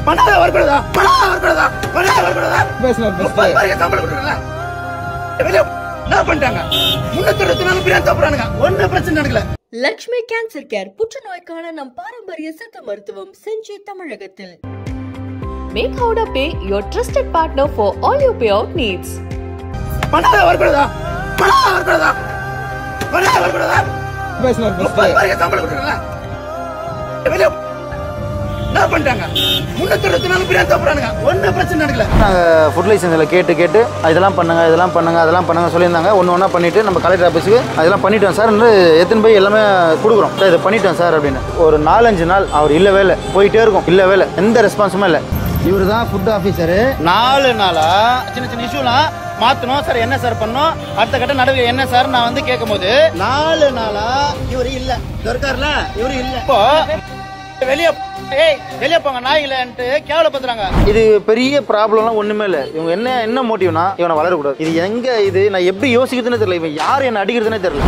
பணம் வரக்கூடாதா பணம் வரக்கூடாதா பணம் வரக்கூடாதா முப்பது பேருக்கு சம்பளம் கொடுக்குறல வெளியே என்ன பண்ணிட்டாங்க முன்னூத்தி இருபத்தி நாலு பிரியாணி சாப்பிடுறானுங்க ஒன்னும் பிரச்சனை நடக்கல லக்ஷ்மி கேன்சர் கேர் புற்றுநோய்க்கான நம் பாரம்பரிய சித்த மருத்துவம் செஞ்சி தமிழகத்தில் Make Howda Pay your trusted partner for all your payout needs. பணம் வரக்கூடாதா பணம் வரக்கூடாதா பணம் வரக்கூடாதா முப்பது பேருக்கு சம்பளம் கொடுக்குறல வெளியே என்ன பண்ணிட்டாங்க முன்னூத்தி இருபத்தி நாலு பிரியாணி சாப்பிடுறானுங்க ஒன்னும் பிரச்சனை நடக்கல நாங்கள் ஃபுட் லைசன்ஸில் கேட்டு கேட்டு இதெல்லாம் பண்ணுங்க இதெல்லாம் பண்ணுங்க அதெல்லாம் பண்ணுங்க சொல்லியிருந்தாங்க ஒன்று ஒன்றா பண்ணிட்டு நம்ம கலெக்டர் ஆஃபீஸுக்கு அதெல்லாம் பண்ணிட்டோம் சார் எத்தனை போய் எல்லாமே கொடுக்குறோம் சார் இதை பண்ணிட்டோம் சார் அப்படின்னு ஒரு நாலஞ்சு நாள் அவர் இல்லை வேலை போயிட்டே இருக்கும் இல்லை வேலை எந்த ரெஸ்பான்ஸுமே இல்லை இவர் தான் ஃபுட் ஆஃபீஸரு நாலு நாளா சின்ன சின்ன இஷ்யூலாம் மாற்றணும் சார் என்ன சார் பண்ணோம் அடுத்த கட்ட நடவடிக்கை என்ன சார் நான் வந்து கேட்கும்போது நாலு நாளா இவர் இல்லை இருக்கார்ல இவர் இல்லை இப்போ வெளியே ஏய் வெளியே போங்க நாய்களன்ட்டு கேவலப்படுத்துறாங்க இது பெரிய ப்ராப்ளம்லாம் ஒண்ணுமே இல்லை இவங்க என்ன என்ன மோட்டிவ்னா இவனை வளரக்கூடாது இது எங்க இது நான் எப்படி யோசிக்கிறதுனே தெரியல இவன் யார் என்ன அடிக்கிறதுனே தெரியல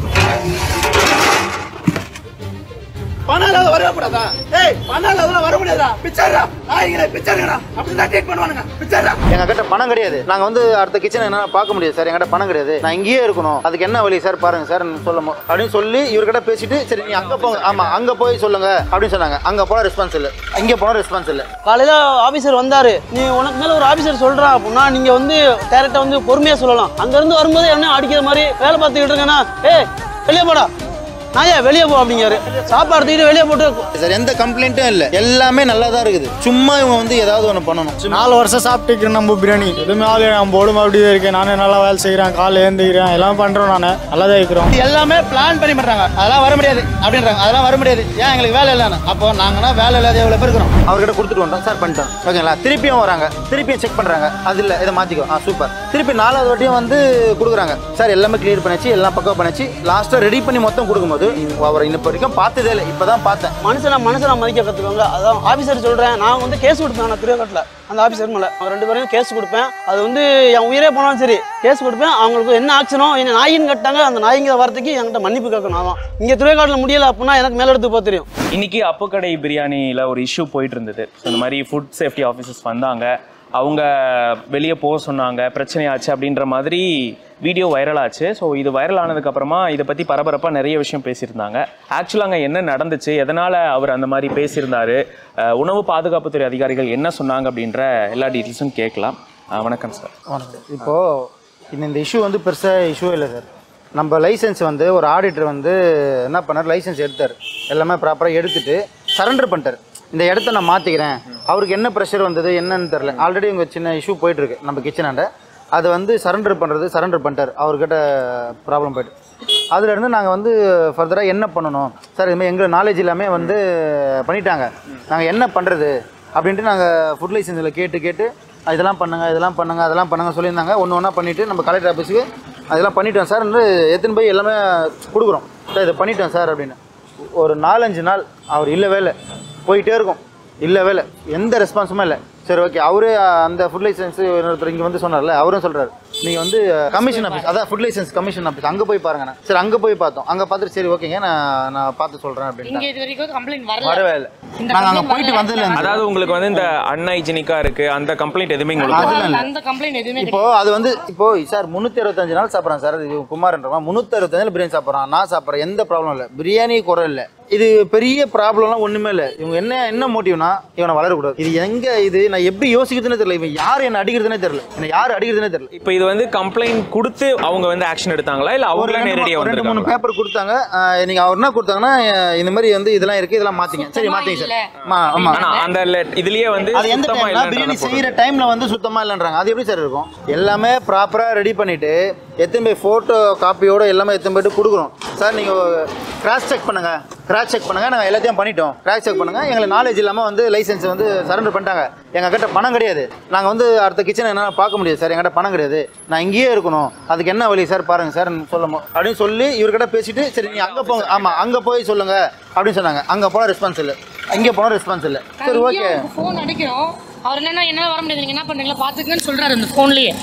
பணம் இல்லாத வரவே கூடாதா ஏய் பணம் இல்லாத வர முடியாதா பிச்சாரா நாய்களே பிச்சாருங்கடா அப்படிதான் ட்ரீட் பண்ணுவானுங்க பிச்சாரா எங்க கிட்ட பணம் கிடையாது நாங்க வந்து அடுத்த கிச்சன் என்ன பார்க்க முடியாது சார் எங்கிட்ட பணம் கிடையாது நான் இங்கேயே இருக்கணும் அதுக்கு என்ன வழி சார் பாருங்க சார் சொல்லும் அப்படின்னு சொல்லி இவர்கிட்ட பேசிட்டு சரி நீ அங்க போங்க ஆமா அங்க போய் சொல்லுங்க அப்படின்னு சொன்னாங்க அங்க போன ரெஸ்பான்ஸ் இல்ல இங்க போன ரெஸ்பான்ஸ் இல்ல காலையில ஆபீசர் வந்தாரு நீ உனக்கு மேல ஒரு ஆபீசர் சொல்றா அப்படின்னா நீங்க வந்து டேரக்டா வந்து பொறுமையா சொல்லலாம் அங்க இருந்து வரும்போது என்ன அடிக்கிற மாதிரி வேலை பார்த்துக்கிட்டு இருக்கேன்னா ஏய் வெளியே போடா நாயா வெளியே போ அப்படிங்காரு சாப்பாடு தூக்கிட்டு வெளியே போட்டு சார் எந்த கம்ப்ளைண்ட்டும் இல்ல எல்லாமே நல்லா தான் இருக்குது சும்மா இவங்க வந்து ஏதாவது ஒன்று பண்ணணும் நாலு வருஷம் சாப்பிட்டுக்கிறேன் நம்ம பிரியாணி எதுவுமே ஆள் நம்ம உடம்பு அப்படியே இருக்கேன் நானே நல்லா வேலை செய்கிறேன் காலைல ஏந்திக்கிறேன் எல்லாம் பண்ணுறோம் நான் நல்லா தான் இருக்கிறோம் எல்லாமே பிளான் பண்ணி பண்றாங்க அதெல்லாம் வர முடியாது அப்படின்றாங்க அதெல்லாம் வர முடியாது ஏன் எங்களுக்கு வேலை இல்லைன்னு அப்போ நாங்கன்னா வேலை இல்லாத எவ்வளோ பேர் இருக்கிறோம் அவர்கிட்ட கொடுத்துட்டு வந்தோம் சார் பண்ணிட்டோம் ஓகேங்களா திருப்பியும் வராங்க திருப்பியும் செக் பண்றாங்க அது இல்லை இதை மாத்திக்கோ ஆ சூப்பர் திருப்பி நாலாவது வாட்டியும் வந்து கொடுக்குறாங்க சார் எல்லாமே கிளியர் பண்ணிச்சு எல்லாம் பக்கம் பண்ணிச்சு லாஸ்ட்டாக ரெடி பண்ணி மொத்தம் கொடுக்கும்போது அவர் இன்ன வரைக்கும் பார்த்ததே இல்லை இப்போ தான் பார்த்தேன் மனுஷனை மனுஷனை மதிக்க கத்துக்கோங்க அதான் ஆபீசர் சொல்றேன் நான் வந்து கேஸ் கொடுப்பேன் நான் திருவேக்கட்டில் அந்த ஆபீசர் மேல அவங்க ரெண்டு பேரும் கேஸ் கொடுப்பேன் அது வந்து என் உயிரே போனாலும் சரி கேஸ் கொடுப்பேன் அவங்களுக்கு என்ன ஆக்ஷனோ என்ன நாயின்னு கட்டாங்க அந்த நாய்ங்கிற வார்த்தைக்கு என்கிட்ட மன்னிப்பு கேட்கணும் அதான் இங்க திருவேக்காட்டில் முடியல அப்படின்னா எனக்கு மேல எடுத்து போக தெரியும் இன்னைக்கு அப்புக்கடை பிரியாணியில் ஒரு இஷ்யூ போயிட்டு இருந்தது So, இந்த மாதிரி ஃபுட் சேஃப்டி ஆஃபீஸர்ஸ் வந்தாங்க அவங்க வெளியே போக சொன்னாங்க பிரச்சனையாச்சு அப்படின்ற மாதிரி வீடியோ வைரல் ஆச்சு ஸோ இது வைரல் ஆனதுக்கப்புறமா இதை பற்றி பரபரப்பாக நிறைய விஷயம் பேசியிருந்தாங்க ஆக்சுவலாக அங்கே என்ன நடந்துச்சு எதனால் அவர் அந்த மாதிரி பேசியிருந்தாரு அஹ், உணவு பாதுகாப்புத்துறை அதிகாரிகள் என்ன சொன்னாங்க அப்படின்ற எல்லா டீட்டெயில்ஸும் கேட்கலாம் அஹ், வணக்கம் சார் வணக்கம் இப்போ இந்த இந்த இஷ்யூ வந்து பெருசாக இஷ்யூ இல்லை சார் நம்ம லைசன்ஸ் வந்து ஒரு ஆடிட்டர் வந்து என்ன பண்ணார் லைசன்ஸ் எடுத்தார் எல்லாமே ப்ராப்பராக எடுத்துட்டு சரண்டர் பண்ணிட்டார் இந்த இடத்த நான் மாற்றிக்கிறேன் அவருக்கு என்ன ப்ரெஷர் வந்தது என்னன்னு தெரில ஆல்ரெடி உங்கள் சின்ன இஷ்யூ போயிட்டுருக்கு நம்ம கிச்சனாண்ட அது வந்து சரண்டர் பண்ணுறது சரண்டர் பண்ணிட்டார் அவர்கிட்ட ப்ராப்ளம் போயிட்டு அதுலேருந்து நாங்கள் வந்து ஃபர்தராக என்ன பண்ணணும் சார் இதுமாதிரி எங்கள் நாலேஜ் எல்லாமே வந்து பண்ணிட்டாங்க நாங்கள் என்ன பண்ணுறது அப்படின்ட்டு நாங்கள் ஃபுட் லைசன்ஸில் கேட்டு கேட்டு இதெல்லாம் பண்ணுங்க இதெல்லாம் பண்ணுங்க அதெல்லாம் பண்ணுங்க சொல்லியிருந்தாங்க ஒன்று ஒன்றா பண்ணிவிட்டு நம்ம கலெக்டர் ஆஃபீஸுக்கு அதெல்லாம் பண்ணிட்டோம் சார் எத்தனை போய் எல்லாமே கொடுக்குறோம் சார் இதை பண்ணிட்டோம் சார் அப்படின்னு ஒரு நாலஞ்சு நாள் அவர் இல்லை வேலை போயிட்டே இருக்கும் இல்லை வேலை எந்த ரெஸ்பான்ஸுமே இல்லை சரி ஓகே அவரு அந்த ஃபுட் லைசன்ஸ் இன்னொருத்தர் இங்கே வந்து சொன்னார்ல அவரும் சொல்கிறாரு நீங்கள் வந்து கமிஷன் ஆஃபீஸ் அதான் ஃபுட் லைசன்ஸ் கமிஷன் ஆஃபீஸ் அங்கே போய் பாருங்கண்ணா சரி அங்கே போய் பார்த்தோம் அங்கே பார்த்துட்டு சரி ஓகேங்க நான் நான் பார்த்து சொல்கிறேன் இங்க அப்படின்னு இது வரைக்கும் கம்ப்ளைண்ட் வரல வரவே இல்லை இந்த நாங்கள் அங்கே complaint போயிட்டு வரல. வந்ததுல அதாவது உங்களுக்கு வந்து இந்த அன்ஹைஜினிக்காக இருக்குது அந்த கம்ப்ளைண்ட் எதுவுமே உங்களுக்கு அதுல இல்ல. அந்த கம்ப்ளைண்ட் எதுவுமே இப்போ அது வந்து இப்போ சார் முந்நூற்றி அறுபத்தஞ்சு நாள் சாப்பிட்றேன் சார் இது குமார்ன்றவன் முந்நூற்றி அறுபத்தஞ்சு பிரியாணி சாப்பிட்றான் நான் சாப்பிட்றேன் எந்த ப்ராப்ளம் இல்லை பிரியாணி குறை இல்லை இது பெரிய ப்ராப்ளம்லாம் ஒன்றுமே இல்லை இவங்க என்ன என்ன மோட்டிவ்னா இவனை வளரக்கூடாது இது எங்கே இது நான் எப்படி யோசிக்கிறதுனே தெரியல இவன் யார் என்ன அடிக்கிறதுனே தெரியல என்ன யார் அடிக்கிறதுனே தெரியல இப்போ இது வந்து கம்ப்ளைண்ட் கொடுத்து அவங்க வந்து ஆக்ஷன் எடுத்தாங்களா இல்லை ஒரு அவங்களே ரெண்டு நேரடியாக மூணு- ரெண்டு மூணு வந்திருக்காங்க பேப்பர் கொடுத்தாங்க ஆஹ் நீங்க அவர் என்ன கொடுத்தாங்கன்னா அஹ் இந்த மாதிரி வந்து இதெல்லாம் இருக்கு இதெல்லாம் மாத்திங்க சரி மாத்திங்க சார் ஆமா ஆமா ஆனா அந்த let- இதுலயே வந்து அது எந்த சுத்தமா டைம்னா பிரியாணி இல்லைன்றத செய்யற டைம்ல வந்து சுத்தமா இல்லைன்றாங்க அது எப்படி சார் இருக்கும் எல்லாமே ப்ராப்பரா ரெடி பண்ணிட்டு எத்தனை போய் போட்டோ காப்பியோட எல்லாமே எத்தனை போயிட்டு கொடுக்குறோம் சார் நீங்க கிராஸ் செக் பண்ணுங்க கிராஸ் செக் பண்ணுங்க நாங்கள் எல்லாத்தையும் பண்ணிட்டோம் கிராஸ் செக் பண்ணுங்க எங்களுக்கு நாலேஜ் இல்லாம வந்து லைசன்ஸ் வந்து சரண்டர் பண்ணிட்டாங்க எங்க கிட்ட பணம் கிடையாது நாங்க வந்து அடுத்த கிச்சன் என்ன பார்க்க முடியாது சார் எங்கிட்ட பணம் கிடையாது நான் இங்கேயே இருக்கணும் அதுக்கு என்ன வழி சார் பாருங்க சார் சொல்லணும் அப்படின்னு சொல்லி இவர்கிட்ட பேசிட்டு சரி நீ அங்க போங்க ஆமா அங்க போய் சொல்லுங்க அப்படின்னு சொன்னாங்க அங்க போன ரெஸ்பான்ஸ் இல்லை இங்கே போன ரெஸ்பான்ஸ் இல்லை சரி ஓகே ஃபோன் அடிக்கிறோம் அவர் என்னன்னா என்னால வர முடியாது நீங்க என்ன பண்றீங்களா பாத்துக்கங்கன்னு சொல்றாரு அந்த ஃபோன்லயே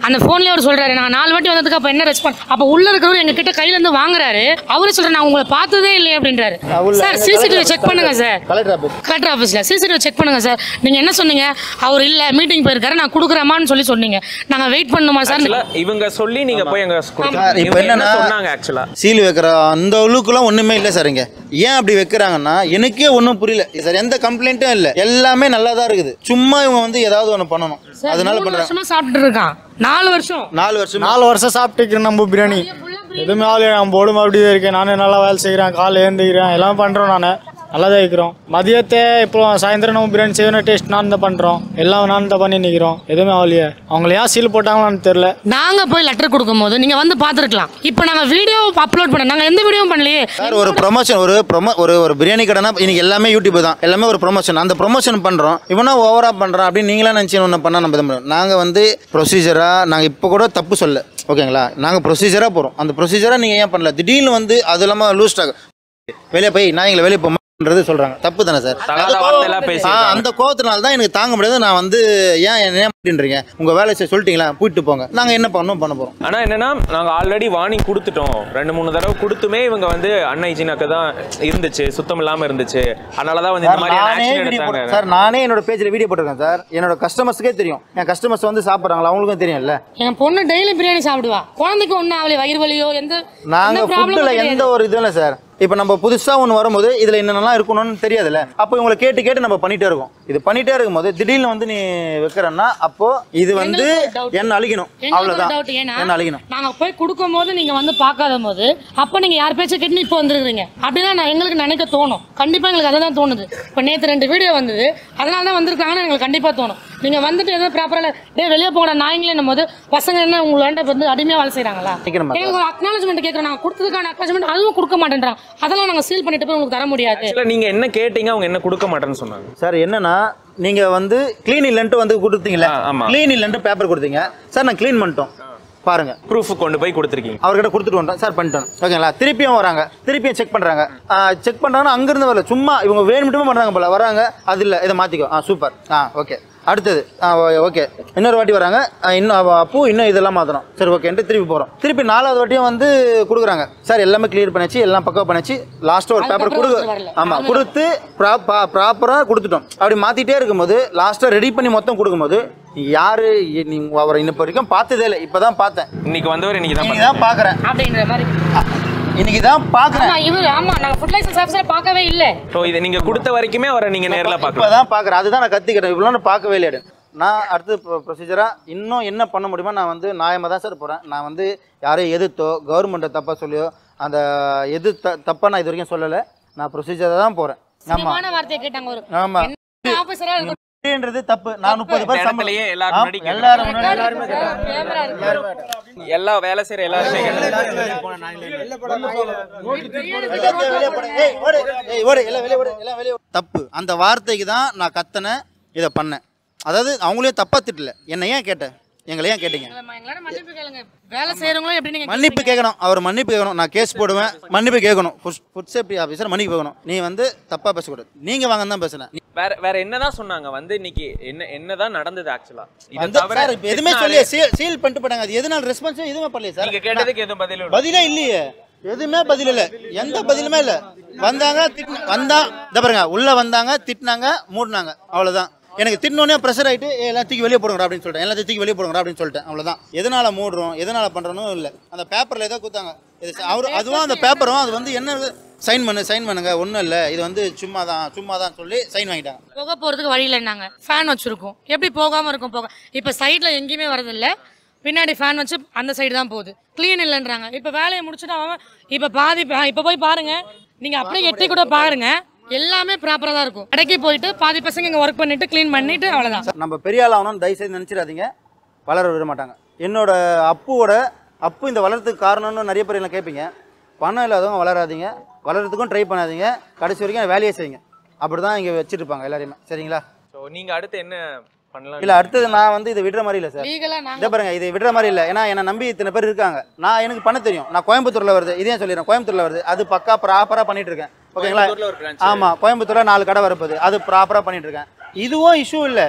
அந்த ஃபோன்லேயே அவர் சொல்றாரு நான் நாலு வாட்டி வந்ததுக்கு அப்போ என்ன ரெஸ்பான்ஸ் அப்போ உள்ள இருக்கிறவர் எங்க கிட்ட கையில இருந்து வாங்குறாரு அவரு சொல்றாரு நான் உங்களை பார்த்ததே இல்லையே அப்படின்றாரு சார் சிசிடிவி செக் பண்ணுங்க சார் கலெக்டர் ஆஃபீஸ் கலெக்டர் ஆஃபீஸில் சிசிடிவி செக் பண்ணுங்க சார் நீங்க என்ன சொன்னீங்க அவர் இல்ல மீட்டிங் போயிருக்காரு நான் கொடுக்குறேமான்னு சொல்லி சொன்னீங்க நாங்க வெயிட் பண்ணணுமா சார் ஆக்சுவலா இவங்க சொல்லி நீங்க போய் அங்க கொடுத்தீங்க. சார், இப்ப இவங்க என்ன என்னன்னா- சொன்னாங்க ஆக்சுவலா சீல் வைக்கிற அந்த அளவுக்குலாம் ஒன்றுமே இல்லை சார் இங்கே ஏன் அப்படி வைக்கிறாங்கன்னா எனக்கே ஒன்றும் புரியல சார் எந்த கம்ப்ளைண்ட்டும் இல்லை எல்லாமே நல்லா தான் இருக்குது சும்மா இவங்க வந்து ஏதாவது ஒன்று பண்ணணும் அதனால மூணு பண்ணுறாங்க வருஷமா சாப்பிட்டு இருக்கான் நாலு வருஷம் நாலு வருஷம் நாலு வருஷம் சாப்பிட்டுக்கிறேன் நம்ம பிரியாணி எதுவுமே ஆளு நான் போடும் அப்படியே இருக்கேன் நானே நல்லா வேலை செய்கிறேன் காலை ஏந்துக்கிறேன் எல்லாம் பண்ணுறோம் நான் நல்லா தான் இருக்கிறோம் மதியத்தை இப்போ சாயந்தரம் நம்ம பிரியாணி செய்யணும் டேஸ்ட் நான் தான் பண்ணுறோம் எல்லாம் நான் தான் பண்ணி நிற்கிறோம் எதுவுமே ஆகலையே அவங்கள ஏன் சீல் போட்டாங்களான்னு தெரில நாங்க போய் லெட்டர் கொடுக்கும்போது நீங்க வந்து பார்த்துருக்கலாம் இப்போ நாங்க வீடியோ அப்லோட் பண்ண நாங்க எந்த வீடியோவும் பண்ணலையே சார் ஒரு ப்ரொமோஷன் ஒரு ப்ரொமோ ஒரு ஒரு பிரியாணி கடைனா இன்னைக்கு எல்லாமே யூடியூப் தான் எல்லாமே ஒரு ப்ரொமோஷன் அந்த ப்ரொமோஷன் பண்ணுறோம் இவனா ஓவரா பண்ணுறான் அப்படின்னு நீங்களா நினச்சி ஒன்று பண்ணால் நம்ம முடியும் நாங்கள் வந்து ப்ரொசீஜராக நாங்கள் இப்போ கூட தப்பு சொல்ல ஓகேங்களா நாங்கள் ப்ரொசீஜராக போகிறோம் அந்த ப்ரொசீஜராக நீங்கள் ஏன் பண்ணல திடீர்னு வந்து அது இல்லாமல் லூஸ் ஸ்டாக் வெளியே போய் நான் எங்களை வெளியே போன்றது சொல்கிறாங்க தப்பு தானே சார் தகாத அந்த வார்த்தையெல்லாம் கோவம் பேசியிருக்காங்க. ஆ, அந்த கோவத்தினால தான் எனக்கு தாங்க முடியாது நான் வந்து ஏன் என்ன ஏன் அப்படின்றீங்க உங்கள் வேலை செய்ய சொல்லிட்டீங்களா போயிட்டு போங்க நாங்கள் என்ன பண்ணணும் பண்ண போகிறோம் ஆனா என்னன்னா நாங்க ஆல்ரெடி வார்னிங் கொடுத்துட்டோம் ரெண்டு மூணு தடவை கொடுத்துமே இவங்க வந்து அன்ஹைஜீனாக்கு தான் இருந்துச்சு சுத்தம் இல்லாம இருந்துச்சு அதனாலதான் வந்து இந்த சார், மாதிரியான நானே ஆக்ஷன் வீடியோ எடுத்தாங்க போட்டு- சார் நானே என்னோட பேஜ்ல வீடியோ போட்டிருக்கேன் சார் என்னோட கஸ்டமர்ஸ்க்கே தெரியும் என் கஸ்டமர்ஸ் வந்து சாப்பிட்றாங்களா அவங்களுக்கும் தெரியும்ல என் பொண்ணு டெய்லி பிரியாணி சாப்பிடுவா குழந்தைக்கு ஒன்றும் ஆகலை வயிறு வலியோ எந்த நாங்க எந்த problem ஃபுட்டில் கிடையாது. எந்த ஒரு இதுவும் இல்லை சார் இப்போ நம்ம புதுசா ஒன்று வரும்போது இதுல என்னென்னலாம் இருக்கணும்னு தெரியாதுல்ல அப்போ இவங்களை கேட்டு கேட்டு நம்ம பண்ணிட்டே இருக்கோம் இது பண்ணிட்டே இருக்கும்போது திடீர்னு வந்து நீ வைக்கிறன்னா அப்போ இது வந்து எங்களுக்கு ஒரு doubt. என்ன அழிக்கணும் எங்களுக்கு ஒரு அவ்வளவுதான் doubt. ஏன்னா, என்ன அழிக்கணும் நாங்க போய் கொடுக்கும் போது நீங்க வந்து பார்க்காத போது அப்ப நீங்க யார் பேச்ச கேட்டு இப்போ வந்துருக்கீங்க அப்படிதான் நான் எங்களுக்கு நினைக்க தோணும் கண்டிப்பா எங்களுக்கு அதுதான் தோணுது இப்போ நேத்து ரெண்டு வீடியோ வந்தது அதனால தான் வந்திருக்காங்கன்னு எங்களுக்கு கண்டிப்பா தோணும் நீங்க வந்துட்டு எதுவும் ப்ராப்பரா டே வெளியே போன நாய்ங்களே போது பசங்க என்ன உங்களாண்ட வந்து அடிமையா வேலை செய்றாங்களா நிக்கணுமா எங்களுக்கு ஒரு அக்னாலஜ்மெண்ட் கேட்கறோம் நாங்க கொடுத்ததுக்கான அக்னாலஜ்மெண்ட் அதுவும் கொடுக்க மாட்டேன்றாங்க அதெல்லாம் நாங்க சீல் பண்ணிட்டு போய் உங்களுக்கு தர முடியாது ஆக்சுவலா நீங்க என்ன கேட்டீங்க அவங்க என்ன கொடுக்க மாட்டேன்னு சொன்னாங்க சார் என்னன்னா நீங்க வந்து க்ளீன் இல்லைன்ட்டு வந்து கொடுத்தீங்களா ஆ, ஆமா. க்ளீன் இல்லைன்ட்டு பேப்பர் கொடுத்தீங்க சார் நான் க்ளீன் பண்ணிட்டோம் பாருங்க ப்ரூஃப் கொண்டு போய் கொடுத்துருக்கீங்க அவர்கிட்ட கொடுத்துட்டு வந்தோம் சார் பண்ணிட்டோம் ஓகேங்களா திருப்பியும் வராங்க திருப்பியும் செக் பண்ணுறாங்க செக் பண்ணுறாங்கன்னா அங்கேருந்து வரல சும்மா இவங்க வேணுமிட்டுமே பண்ணுறாங்க போல வராங்க அது இல்லை இதை மாற்றிக்கோ ஆ சூப்பர் ஆ ஓகே அடுத்தது ஆ ஓகே இன்னொரு வாட்டி வராங்க ஆ, இன்னும் அவ- அப்போ இன்னும் இதெல்லாம் மாற்றணும் சரி ஓகேன்ட்டு திருப்பி போகிறோம் திருப்பி நாலாவது வாட்டியும் வந்து கொடுக்குறாங்க சார் எல்லாமே கிளியர் பண்ணிச்சு எல்லாம் பக்கா பண்ணிச்சு லாஸ்ட்டாக ஒரு பேப்பர் அதுக்கப்புறம் கொடுக்கு வரல. ஆமாம் கொடுத்து ப்ராப்பராக கொடுத்துட்டோம் அப்படி மாற்றிட்டே இருக்கும்போது லாஸ்ட்டாக ரெடி பண்ணி மொத்தம் கொடுக்கும்போது யார் நீங்கள் அவரை இன்னும் வரைக்கும் பார்த்ததே இல்லை இப்போ தான் பார்த்தேன் இன்னைக்கு வந்தவர் இன்னைக்கு தான் இன்னைக்கு தான் பார்க்குறேன் அப்படின்ற மாதிரி இன்னைக்கு தான் பார்க்குறேன் ஆமா இவரு ஆமா நாங்க ஃபுட் லைசன்ஸ் ஆஃபீஸர் பார்க்கவே இல்லை ஸோ இது நீங்க கொடுத்த வரைக்குமே அவரை நீங்க நேர்ல பார்க்கலாம் இப்பதான் பாக்குறேன் அதுதான் நான் கத்திக்கிட்டேன் இவ்வளோ பார்க்கவே இல்லையாடு நான் அடுத்து ப்ரொசீஜரா இன்னும் என்ன பண்ண முடியுமோ நான் வந்து நியாயமாக தான் சார் போகிறேன் நான் வந்து யாரையும் எதிர்த்தோ கவர்மெண்ட்டை தப்பாக சொல்லியோ அந்த எது த தப்பாக நான் இது வரைக்கும் சொல்லலை நான் ப்ரொசீஜராக தான் போகிறேன் ஆமாம் சினிமான வார்த்தையை கேட்டாங்க ஒரு ஆமா. என்ன ஆபீசரா இருக்கும் ன்றது தப்பு நான் முப்பது இந்த பேர் சம்பளம் இடத்துலயே எல்லாரும் ஆ, முன்னாடி கேட்கணும். எல்லாரும் முன்னாடி எல்லாருமே கேட்டாங்க. கேமரா இருக்கு எல்லா வேலை செய்யற எல்லாருமே எல்லாத்தையும் வெளியே போடு. ஏய், ஓடு. ஏய், ஓடு. எல்லாம் வெளியே ஓடு. எல்லாம் வெளியே ஓடு. தப்பு அந்த வார்த்தைக்கு தான் நான் கத்தனை இதை பண்ணேன் அதாவது அவங்களையும் தப்பா திட்டல என்னை ஏன் கேட்டேன் எங்களை ஏன் கேட்டீங்க எங்களால மன்னிப்பு கேளுங்க வேலை செய்யறவங்களும் எப்படி நீங்க மன்னிப்பு கேட்கணும் அவர் மன்னிப்பு கேட்கணும் நான் கேஸ் போடுவேன் மன்னிப்பு கேட்கணும் ஃபுட் சேஃப்டி ஆஃபீஸர் மன்னிப்பு கேட்கணும் நீ வந்து தப்பா பேசக்கூடாது நீங்க வாங்க தான் பேசுனேன் நீ வேற வேற என்னதான் சொன்னாங்க வந்து இன்னைக்கு என்ன என்னதான் நடந்தது ஆக்சுவலா இத வந்து தவிர சார் இப்போ எதுவுமே சொல்லி சீல் சீல் பண்ணிட்டு போட்டாங்க அது எதனால ரெஸ்பான்ஸே எதுவுமே பண்ணலையே சார் நீங்க கேட்டதுக்கு எதுவும் பதில் இல்ல. பதிலே இல்லையே எதுவுமே பதில் இல்லை எந்த பதிலுமே இல்லை வந்தாங்க திட்டு வந்தா இந்த பாருங்க உள்ள வந்தாங்க திட்டினாங்க மூடினாங்க அவ்வளவுதான் எனக்கு திட்டினோடனே ப்ரெஷர் ஆயிட்டு "ஏய், எல்லாம் தூக்கி வெளியே போடுங்கடா அப்படின்னு சொல்லிட்டேன் எல்லாத்தையும் தூக்கி வெளியே போடுங்கடா அப்படின்னு சொல்லிட்டேன் அவ்வளவுதான் எதனால மூடுறோம் எதனால பண்றோன்னு இல்லை அந்த பேப்பர்ல ஏதோ கொடுத்தாங்க இது அவர் அதுவும் அந்த பேப்பரும் அது வந்து என்ன சைன் பண்ணு சைன் பண்ணுங்க ஒன்றும் இல்லை இது வந்து சும்மா தான் சும்மா தான் சொல்லி சைன் வாங்கிட்டாங்க போக போறதுக்கு வழி இல்லைன்னாங்க ஃபேன் வச்சிருக்கோம் எப்படி போகாம இருக்கும் போக இப்ப சைடுல எங்கேயுமே வரதில்ல பின்னாடி ஃபேன் வச்சு அந்த சைடு தான் போகுது க்ளீன் இல்லைன்றாங்க இப்ப வேலையை முடிச்சுட்டு அவன் இப்ப பாதி இப்ப போய் பாருங்க நீங்க அப்படியே எட்டி கூட பாருங்க எல்லாமே ப்ராப்பரா தான் இருக்கும் கடைக்கு போயிட்டு பாதி பசங்க இங்க ஒர்க் பண்ணிட்டு க்ளீன் பண்ணிட்டு அவ்வளவுதான் சார் நம்ம பெரிய ஆள் ஆகணும்னு தயவுசெய்து நினச்சிடாதீங்க வளர விட மாட்டாங்க என்னோட அப்புவோட அப்பு இந்த வளர்றதுக்கு காரணம்னு நிறைய பேர் என்ன கேட்பீங்க பணம் இல்லாதவங்க வளராதீங்க வளர்றதுக்கும் ட்ரை பண்ணாதீங்க கடைசி வரைக்கும் வேலையை செய்யுங்க அப்படி தான் இங்கே வச்சுருப்பாங்க எல்லாரையுமே சரிங்களா ஸோ நீங்க அடுத்து என்ன பண்ணலாம் இல்லை அடுத்தது நான் வந்து இதை விடுற மாதிரி இல்லை சார் லீகலா நாங்க இதை பாருங்க இதை விடுற மாதிரி இல்லை ஏன்னா என்னை நம்பி இத்தனை பேர் இருக்காங்க நான் எனக்கு பண்ண தெரியும் நான் கோயம்புத்தூரில் வருது இதையும் சொல்லிடுறேன் கோயம்புத்தூரில் வருது அது பக்கா ப்ராப்பராக பண்ணிட்டு இருக்கேன் ஓகேங்களா கோயம்புத்தூர்ல ஒரு branch ஆமாம் கோயம்புத்தூரில் நாலு கடை வரப்போகுது அது ப்ராப்பராக பண்ணிட்டு இருக்கேன் இதுவும் இஷ்யூ இல்லை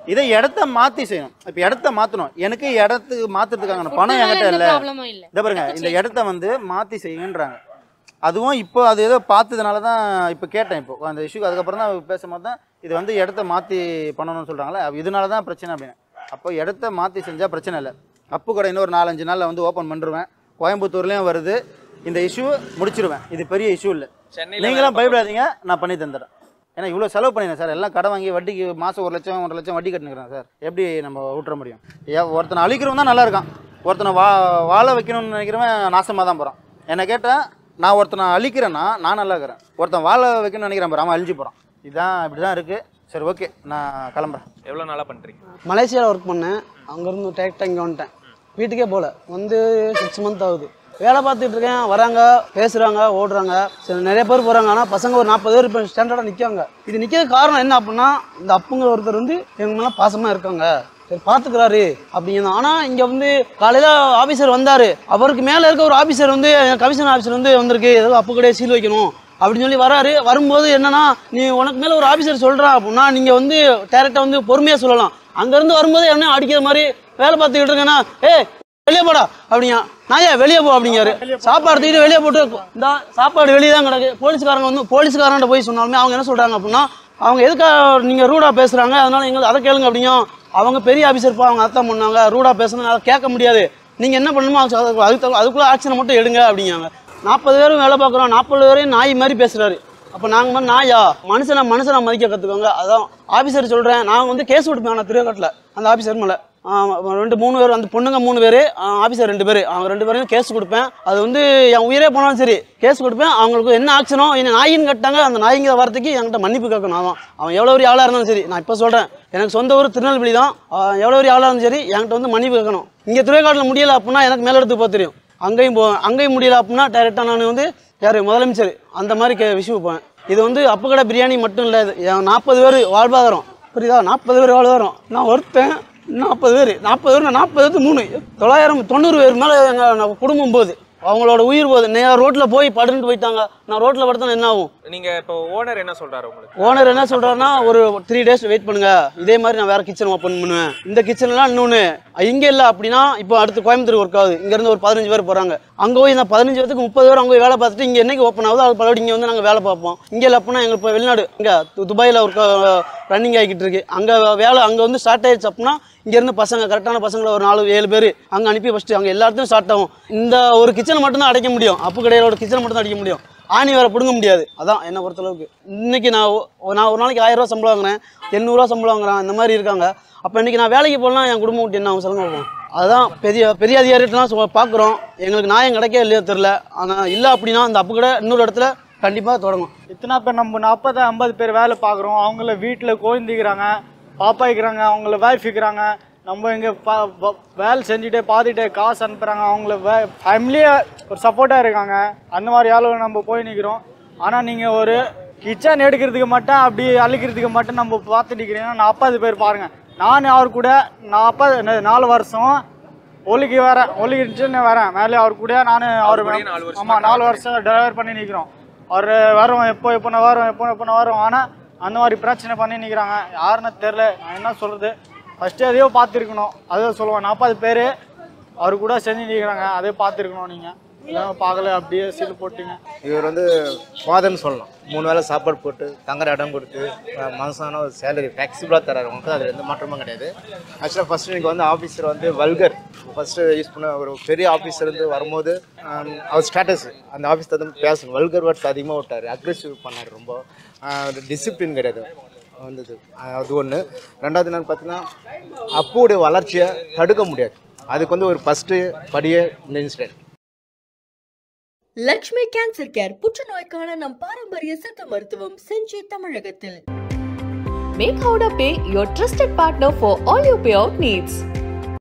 இதை இடத்த மாற்றி செய்யணும் இப்போ இடத்த மாற்றணும் எனக்கு இடத்துக்கு மாற்றுறதுக்கான பணம் என்கிட்ட இல்லை ப்ராப்ளமும் இல்லை இதை பாருங்க இந்த இடத்த வந்து மாற்றி செய்யுன்றாங்க அதுவும் இப்போ அது ஏதோ பார்த்ததுனால தான் இப்போ கேட்டேன் இப்போ அந்த இஷ்யூக்கு அதுக்கப்புறம் தான் பேசும்போது தான் இது வந்து இடத்த மாற்றி பண்ணணும்னு சொல்கிறாங்களே இதனால தான் பிரச்சனை அப்படின்னு அப்போ இடத்த மாற்றி செஞ்சால் பிரச்சனை இல்லை அப்பு கடை இன்னொரு நாலஞ்சு நாளில் வந்து ஓப்பன் பண்ணிருவேன் கோயம்புத்தூர்லேயும் வருது இந்த இஷ்யூ முடிச்சிருவேன் இது பெரிய இஷ்யூ இல்லை சென்னையில் நீங்களும் பயப்படாதீங்க நான் பண்ணி தந்துடுறேன் ஏன்னா இவ்வளோ செலவு பண்ணிடுறேன் சார் எல்லாம் கடை வாங்கி வட்டிக்கு மாதம் ஒரு லட்சம் ஒன்றரை லட்சம் வட்டி கட்டினுக்கிறேன் சார் எப்படி நம்ம விட்டுற முடியும் ஏன் ஒருத்தனை அழிக்கிறவன் தான் நல்லா இருக்கான் ஒருத்தனை வா வாழ வைக்கணும்னு நினைக்கிறவன் நாசமாக தான் போகிறான் என்னை கேட்டால் நான் ஒருத்தனை அழிக்கிறேன்னா நான் நல்லா இருக்கிறேன் ஒருத்தன் வாழ வைக்கணும்னு நினைக்கிறேன் பாரு அவன் அழிஞ்சு போகிறான் இதுதான் இப்படி தான் இருக்குது சரி ஓகே நான் கிளம்புறேன் எவ்வளோ நாளாக பண்ணுறீங்க மலேசியாவில் ஒர்க் பண்ணேன் அங்கேருந்து டேரக்டாக இங்கே வந்துட்டேன் வீட்டுக்கே போகல வந்து சிக்ஸ் மந்த் ஆகுது வேலை பார்த்துட்டு இருக்கேன் வராங்க பேசுகிறாங்க ஓடுறாங்க சரி நிறைய பேர் போகிறாங்க ஆனால் பசங்க ஒரு நாற்பது பேர் இப்போ ஸ்டாண்டர்டாக நிற்காங்க இது நிற்கிறது காரணம் என்ன அப்படின்னா இந்த அப்புங்கிற ஒருத்தர் வந்து எங்க மேலே பாசமாக இருக்காங்க சரி பார்த்துக்கிறாரு அப்படிங்க ஆனால் இங்கே வந்து காலையில் ஆஃபீஸர் வந்தார் அவருக்கு மேலே இருக்க ஒரு ஆஃபீஸர் வந்து கமிஷன் ஆஃபீஸர் வந்து வந்திருக்கு ஏதோ அப்பு கடையை சீல் வைக்கணும் அப்படின்னு சொல்லி வராரு வரும்போது என்னன்னா நீ உனக்கு மேலே ஒரு ஆஃபீஸர் சொல்கிறா அப்படின்னா நீங்கள் வந்து டேரெக்டாக வந்து பொறுமையாக சொல்லலாம் அங்கேருந்து வரும்போது என்ன அடிக்கிற மாதிரி வேலை பார்த்துக்கிட்டு இருக்கேன்னா ஏ வெளியே போடா அப்படிங்க நாயா வெளியே போ அப்படிங்காரு சாப்பாடு தூக்கிட்டு வெளியே போட்டு இந்த சாப்பாடு வெளியே தான் கிடக்கு போலீஸ்காரங்க வந்து போலீஸ்காரன்ட்ட போய் சொன்னாலுமே அவங்க என்ன சொல்கிறாங்க அப்படின்னா அவங்க எதுக்காக நீங்கள் ரூடாக பேசுகிறாங்க அதனால எங்களுக்கு அதை கேளுங்க அப்படிங்க அவங்க பெரிய ஆஃபீஸர் போ அவங்க அர்த்தம் பண்ணாங்க ரூடாக பேசணும் அதை கேட்க முடியாது நீங்கள் என்ன பண்ணணுமோ அது- அதுக்கு அதுக்கு- அதுக்குள்ளே ஆக்ஷனை மட்டும் எடுங்க அப்படிங்காங்க நாற்பது பேரும் வேலை பார்க்குறோம் நாற்பது பேரையும் நாய் மாதிரி பேசுகிறாரு அப்போ நாங்கள் மாதிரி நாயா மனுஷனை மனுஷனை மதிக்க கற்றுக்கோங்க அதான் ஆஃபீஸர் சொல்கிறேன் நான் வந்து கேஸ் கொடுப்பேன் நான் திருவேக்கட்டில் அந்த ஆஃபீஸர் மேலே ரெண்டு மூணு பேர் அந்த பொண்ணுங்க மூணு பேர் ஆஃபீஸர் ரெண்டு பேர் அவங்க ரெண்டு பேரும் கேஸ் கொடுப்பேன் அது வந்து என் உயிரே போனாலும் சரி கேஸ் கொடுப்பேன் அவங்களுக்கு என்ன ஆக்ஷனோ என்ன நாயின்னு கட்டாங்க அந்த நாய்ங்க வரதுக்கு என்கிட்ட மன்னிப்பு கேட்கணும் அவன் அவன் எவ்வளோ ஒரு ஆளாக இருந்தாலும் சரி நான் இப்போ சொல்கிறேன் எனக்கு சொந்த ஊர் திருநெல்வேலி தான் அவன் எவ்வளோ ஒரு ஆளாக இருந்தாலும் சரி என்கிட்ட வந்து மன்னிப்பு கேட்கணும் இங்கே திருவேக்காட்டில் முடியலை அப்படின்னா எனக்கு மேலெடுத்து போக தெரியும் அங்கேயும் போவேன் அங்கேயும் முடியல அப்படின்னா டைரெக்டாக நான் வந்து யார் முதலமைச்சர் அந்த மாதிரி கே விஷயம் போவேன் இது வந்து அப்புக்கடை பிரியாணி மட்டும் இல்லை இது நாற்பது பேர் வாழ்வாதாரம் புரியுதா நாற்பது பேர் வாழ்வாதாரம் நான் ஒருத்தன் நாற்பது பேர் நாற்பது பேர் நாற்பது பேருக்கு மூணு தொள்ளாயிரம் தொண்ணூறு பேர் மேலே எங்கள் குடும்பம் போகுது அவங்களோட உயிர் போகுது நேரம் ரோட்டில் போய் படுன்ட்டு போயிட்டாங்க நான் ரோட்டில் படுத்தா என்ன ஆகும் நீங்கள் இப்போ ஓனர் என்ன சொல்கிறாரு உங்களுக்கு ஓனர் என்ன சொல்றாருன்னா ஒரு த்ரீ டேஸ் வெயிட் பண்ணுங்க இதே மாதிரி நான் வேற கிச்சன் ஓப்பன் பண்ணுவேன் இந்த கிச்சன்லாம் இன்னொன்று இங்கே இல்லை அப்படின்னா இப்போ அடுத்து கோயம்புத்தூர் ஒர்க் ஆகுது இங்கேருந்து ஒரு பதினஞ்சு பேர் போகிறாங்க அங்கே போய் இந்த பதினஞ்சு பேருக்கு முப்பது பேர் அங்கே போய் வேலை பார்த்துட்டு இங்கே என்னைக்கு ஓப்பன் ஆகுதோ அது பலபடி இங்கே வந்து நாங்கள் வேலை பார்ப்போம் இங்கே இல்லை அப்படின்னா எங்களுக்கு இப்போ வெளிநாடு இங்கே துபாயில் ஒரு ரன்னிங் ஆகிக்கிட்டு இருக்கு அங்கே வேலை அங்கே வந்து ஸ்டார்ட் ஆயிடுச்சு அப்படின்னா இங்கேருந்து பசங்க கரெக்டான பசங்களை ஒரு நாலு ஏழு பேர் அங்கே அனுப்பி ஃபஸ்ட்டு அங்கே எல்லாத்தையும் ஸ்டார்ட் ஆகும் இந்த ஒரு கிச்சனை மட்டும்தான் அடைக்க முடியும் அப்பு கடையோட கிச்சனை மட்டும் தான் அடிக்க முடியும் ஆணி வேற பிடுங்க முடியாது அதான் என்னை பொறுத்தளவுக்கு இன்னைக்கு நான் ஒ- நான் ஒரு நாளைக்கு ஆயிரம் ரூபா சம்பளம் வாங்குறேன் எண்ணூறுவா சம்பளம் வாங்குறேன் இந்த மாதிரி இருக்காங்க அப்போ இன்னைக்கு நான் வேலைக்கு போகலாம் என் குடும்பம் விட்டு என்ன அவங்க சொல்லுங்க பார்ப்போம் அதுதான் பெரிய பெரிய அதிகாரிட்டெலாம் சொ பார்க்குறோம் எங்களுக்கு நியாயம் கிடைக்கவே இல்லையோ தெரில ஆனால் இல்லை அப்படின்னா அந்த அப்பு கடை இன்னொரு இடத்துல கண்டிப்பாக தொடங்கும் இத்தனை பேர் நம்ம நாற்பது ஐம்பது பேர் வேலை பார்க்குறோம் அவங்கள வீட்டில் குழந்தைக்கிறாங்க பாப்பா இருக்கிறாங்க அவங்கள வைஃப் இருக்கிறாங்க நம்ம இங்கே பா வ- வேலை செஞ்சுட்டே பார்த்துட்டே காசு அனுப்புகிறாங்க அவங்கள வே ஃபேமிலியே ஒரு சப்போர்ட்டாக இருக்காங்க அந்த மாதிரி ஆளுங்க நம்ம போய் நிற்கிறோம் ஆனால் நீங்கள் ஒரு கிச்சன் எடுக்கிறதுக்கு மட்டும் அப்படி அழிக்கிறதுக்கு மட்டும் நம்ம பார்த்து நிற்கிறீங்கன்னா நாற்பது பேர் பாருங்கள் நான் அவர் கூட நாற்பது நா- நாலு வருஷம் ஒலிக்கு வரேன் ஒலிக்கிச்சுன்னு வரேன் மேலே அவர் கூட நான் அவர் கூடயே நாலு வருஷமா ஆமாம் நாலு வருஷம் டிரைவர் பண்ணி நிற்கிறோம் அவர் வரும் எப்போ எப்போ நான் வரும் எப்போ எப்போ நான் வரும் ஆனால் அந்த மாதிரி பிரச்சனை பண்ணி நிற்கிறாங்க யாருன்னு தெரில நான் என்ன சொல்கிறது ஃபஸ்ட்டு அதையோ பார்த்துருக்கணும் அதே சொல்லுவேன் நாற்பது பேர் அவர் கூட செஞ்சு நிற்கிறாங்க அதே பார்த்துருக்கணும் நீங்கள் எல்லாம் பார்க்கல அப்படியே சீல் போட்டீங்க இவர் வந்து ஃபாதர்னு சொல்லலாம் மூணு வேளை சாப்பாடு போட்டு தங்குற இடம் கொடுத்து அஹ் மாசான ஒரு சேலரி ஃப்ளெக்சிபிளாக தராரு உங்களுக்கு அதில் எந்த மாற்றமும் கிடையாது ஆக்சுவலாக ஃபஸ்ட்டு எனக்கு வந்து ஆஃபீஸர் வந்து வல்கர் ஃபஸ்ட்டு யூஸ் பண்ண ஒரு பெரிய ஆஃபீஸர் இருந்து வரும்போது ஹம், அவர் ஸ்டேட்டஸ் அந்த ஆஃபீஸ் வந்து பேசணும் வல்கர் வேர்ட்ஸ் அதிகமாக விட்டார் அக்ரெசிவ் பண்ணார் ரொம்ப டிசிப்ளின் கிடையாது வந்தது அஹ் அது ஒன்று ரெண்டாவது என்னன்னு பார்த்தீங்கன்னா அப்போடைய வளர்ச்சியை தடுக்க முடியாது அதுக்கு வந்து ஒரு ஃபஸ்ட்டு படியே இந்த இன்சிடென்ட் லக்ஷ்மி கேன்சர் கேர் புற்றுநோய்க்கான நம் பாரம்பரிய சித்த மருத்துவம் செஞ்சி தமிழகத்தில் Make Howrah Pay your trusted partner for all your payout needs.